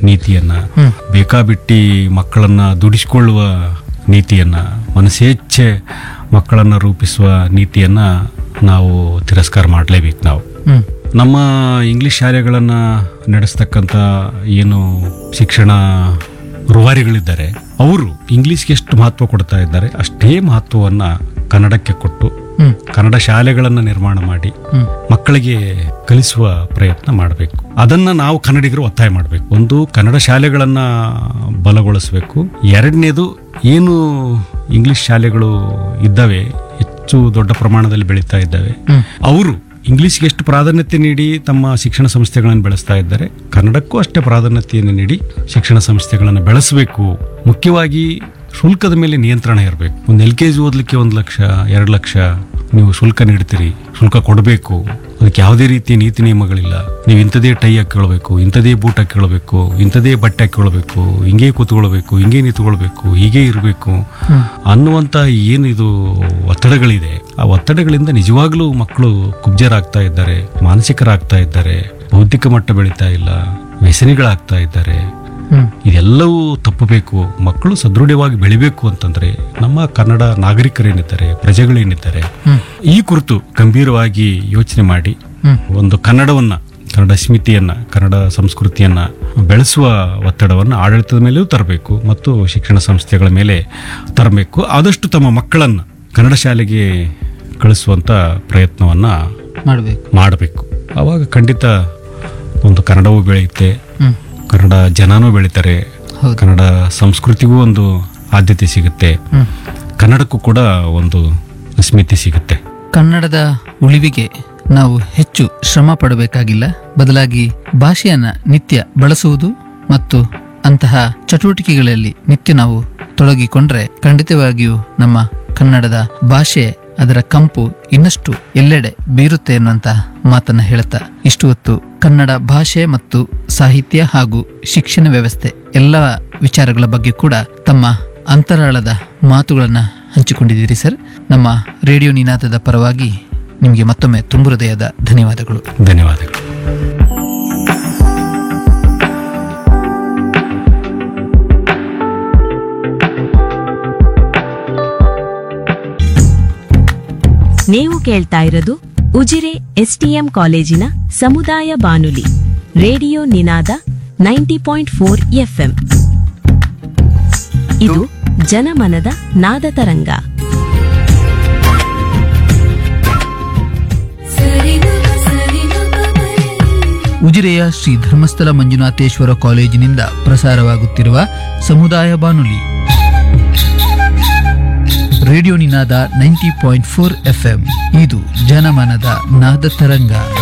ನೀತಿಯನ್ನ ಹ್ಮ್. ಬೇಕಾಬಿಟ್ಟಿ ಮಕ್ಕಳನ್ನ ದುಡಿಸಿಕೊಳ್ಳುವ ನೀತಿಯನ್ನ ಮನಸ್ಸೇಚ್ಛೆ ಮಕ್ಕಳನ್ನ ರೂಪಿಸುವ ನೀತಿಯನ್ನ ನಾವು ತಿರಸ್ಕಾರ ಮಾಡಲೇಬೇಕು ನಾವು ಹ್ಮ್ ನಮ್ಮ ಇಂಗ್ಲಿಷ್ ಶಾಲೆಗಳನ್ನು ನಡೆಸ್ತಕ್ಕಂಥ ಏನು ಶಿಕ್ಷಣ ರೂವಾರಿಗಳಿದ್ದಾರೆ ಅವರು ಇಂಗ್ಲಿಷ್ಗೆ ಎಷ್ಟು ಮಹತ್ವ ಕೊಡ್ತಾ ಇದ್ದಾರೆ ಅಷ್ಟೇ ಮಹತ್ವವನ್ನು ಕನ್ನಡಕ್ಕೆ ಕೊಟ್ಟು ಹ್ಮ್ ಕನ್ನಡ ಶಾಲೆಗಳನ್ನು ನಿರ್ಮಾಣ ಮಾಡಿ ಹ್ಮ್ ಮಕ್ಕಳಿಗೆ ಕಲಿಸುವ ಪ್ರಯತ್ನ ಮಾಡಬೇಕು ಅದನ್ನ ನಾವು ಕನ್ನಡಿಗರು ಒತ್ತಾಯ ಮಾಡಬೇಕು ಒಂದು ಕನ್ನಡ ಶಾಲೆಗಳನ್ನ ಬಲಗೊಳಿಸಬೇಕು ಎರಡನೇದು ಏನು ಇಂಗ್ಲಿಷ್ ಶಾಲೆಗಳು ಇದ್ದಾವೆ ಹೆಚ್ಚು ದೊಡ್ಡ ಪ್ರಮಾಣದಲ್ಲಿ ಬೆಳೀತಾ ಇದ್ದಾವೆ ಹ್ಮ್. ಅವರು ಇಂಗ್ಲಿಷ್ಗೆ ಎಷ್ಟು ಪ್ರಾಧಾನ್ಯತೆ ನೀಡಿ ತಮ್ಮ ಶಿಕ್ಷಣ ಸಂಸ್ಥೆಗಳನ್ನು ಬೆಳೆಸ್ತಾ ಇದ್ದಾರೆ ಕನ್ನಡಕ್ಕೂ ಅಷ್ಟೇ ಪ್ರಾಧಾನ್ಯತೆಯನ್ನು ನೀಡಿ ಶಿಕ್ಷಣ ಸಂಸ್ಥೆಗಳನ್ನು ಬೆಳೆಸಬೇಕು ಮುಖ್ಯವಾಗಿ ಶುಲ್ಕದ ಮೇಲೆ ನಿಯಂತ್ರಣ ಇರಬೇಕು ಒಂದು ಎಲ್ ಕೆ ಜಿ ಓದಲಿಕ್ಕೆ ಒಂದು ಲಕ್ಷ ಎರಡು ಲಕ್ಷ ನೀವು ಶುಲ್ಕ ನೀಡ್ತೀರಿ ಶುಲ್ಕ ಕೊಡಬೇಕು ಅದಕ್ಕೆ ಯಾವುದೇ ರೀತಿಯ ನೀತಿ ನಿಯಮಗಳಿಲ್ಲ ನೀವು ಇಂಥದೇ ಟೈ ಹಾಕಿಕೊಳ್ಬೇಕು ಇಂಥದೇ ಬೂಟ್ ಹಾಕಿಕೊಳ್ಬೇಕು ಇಂಥದೇ ಬಟ್ಟೆ ಹಾಕಿಕೊಳ್ಬೇಕು ಹಿಂಗೆ ಕೂತ್ಕೊಳ್ಬೇಕು ಹಿಂಗೆ ನಿಂತ್ಕೊಳ್ಬೇಕು ಹೀಗೆ ಇರಬೇಕು ಅನ್ನುವಂಥ ಏನಿದು ಒತ್ತಡಗಳಿದೆ ಆ ಒತ್ತಡಗಳಿಂದ ನಿಜವಾಗ್ಲೂ ಮಕ್ಕಳು ಕುಬ್ಜರಾಗ್ತಾ ಇದ್ದಾರೆ ಮಾನಸಿಕರಾಗ್ತಾ ಇದ್ದಾರೆ ಬೌದ್ಧಿಕ ಮಟ್ಟ ಬೆಳೀತಾ ಇಲ್ಲ ವ್ಯಸನಿಗಳಾಗ್ತಾ ಇದ್ದಾರೆ ಹ್ಮ್ ಇದೆಲ್ಲವೂ ತಪ್ಪಬೇಕು ಮಕ್ಕಳು ಸದೃಢವಾಗಿ ಬೆಳಿಬೇಕು ಅಂತಂದ್ರೆ ನಮ್ಮ ಕನ್ನಡ ನಾಗರಿಕರೇನಿದ್ದಾರೆ ಪ್ರಜೆಗಳೇನಿದ್ದಾರೆ ಹ್ಮ್ ಈ ಕುರಿತು ಗಂಭೀರವಾಗಿ ಯೋಚನೆ ಮಾಡಿ ಹ್ಮ್ ಒಂದು ಕನ್ನಡವನ್ನ ಕನ್ನಡ ಸ್ಮಿತಿಯನ್ನ ಕನ್ನಡ ಸಂಸ್ಕೃತಿಯನ್ನ ಬೆಳೆಸುವ ಒತ್ತಡವನ್ನು ಆಡಳಿತದ ಮೇಲೆಯೂ ತರಬೇಕು ಮತ್ತು ಶಿಕ್ಷಣ ಸಂಸ್ಥೆಗಳ ಮೇಲೆ ತರಬೇಕು ಆದಷ್ಟು ತಮ್ಮ ಮಕ್ಕಳನ್ನ ಕನ್ನಡ ಶಾಲೆಗೆ ಕಳಿಸುವಂತ ಪ್ರಯತ್ನವನ್ನ ಮಾಡಬೇಕು ಮಾಡಬೇಕು ಆವಾಗ ಖಂಡಿತ ಒಂದು ಕನ್ನಡವೂ ಬೆಳೆಯುತ್ತೆ ಹ್ಮ್ ಕನ್ನಡ ಜನನೂ ಬೆಳೀತಾರೆ ಹೌದು. ಕನ್ನಡ ಸಂಸ್ಕೃತಿಗೂ ಒಂದು ಆದ್ಯತೆ ಸಿಗುತ್ತೆ ಹ್ಮ್ ಕನ್ನಡಕ್ಕೂ ಕೂಡ ಒಂದು ಸ್ಮಿತಿ ಸಿಗುತ್ತೆ ಕನ್ನಡದ ಉಳಿವಿಗೆ ನಾವು ಹೆಚ್ಚು ಶ್ರಮ ಪಡಬೇಕಾಗಿಲ್ಲ ಬದಲಾಗಿ ಭಾಷೆಯನ್ನ ನಿತ್ಯ ಬಳಸುವುದು ಮತ್ತು ಅಂತಹ ಚಟುವಟಿಕೆಗಳಲ್ಲಿ ನಿತ್ಯ ನಾವು ತೊಡಗಿಕೊಂಡ್ರೆ ಖಂಡಿತವಾಗಿಯೂ ನಮ್ಮ ಕನ್ನಡದ ಭಾಷೆ ಅದರ ಕಂಪು ಇನ್ನಷ್ಟು ಎಲ್ಲೆಡೆ ಬೀರುತ್ತೆ ಎನ್ನುವಂತ ಮಾತನ್ನ ಹೇಳುತ್ತಾ ಇಷ್ಟು ಹೊತ್ತು ಕನ್ನಡ ಭಾಷೆ ಮತ್ತು ಸಾಹಿತ್ಯ ಹಾಗೂ ಶಿಕ್ಷಣ ವ್ಯವಸ್ಥೆ ಎಲ್ಲ ವಿಚಾರಗಳ ಬಗ್ಗೆ ಕೂಡ ತಮ್ಮ ಅಂತರಾಳದ ಮಾತುಗಳನ್ನ ಹಂಚಿಕೊಂಡಿದ್ದೀರಿ ಸರ್ ನಮ್ಮ ರೇಡಿಯೋ ನಿನಾದದ ಪರವಾಗಿ ನಿಮಗೆ ಮತ್ತೊಮ್ಮೆ ತುಂಬು ಹೃದಯದ ಧನ್ಯವಾದಗಳು ಧನ್ಯವಾದಗಳು ನೀವು ಕೇಳ್ತಾ ಇರೋದು ಉಜಿರೆ ಎಸ್ಟಿಎಂ ಕಾಲೇಜಿನ ಸಮುದಾಯ ಬಾನುಲಿ radio Ninada ninety point four FM ಇದು ಜನಮನದ ನಾದ ತರಂಗ ಉಜಿರೆಯ ಶ್ರೀ ಧರ್ಮಸ್ಥಳ ಮಂಜುನಾಥೇಶ್ವರ ಕಾಲೇಜಿನಿಂದ ಪ್ರಸಾರವಾಗುತ್ತಿರುವ ಸಮುದಾಯ ಬಾನುಲಿ radio Ninada ninety point four FM ಇದು ಜನಮನದ ನಾದ ತರಂಗ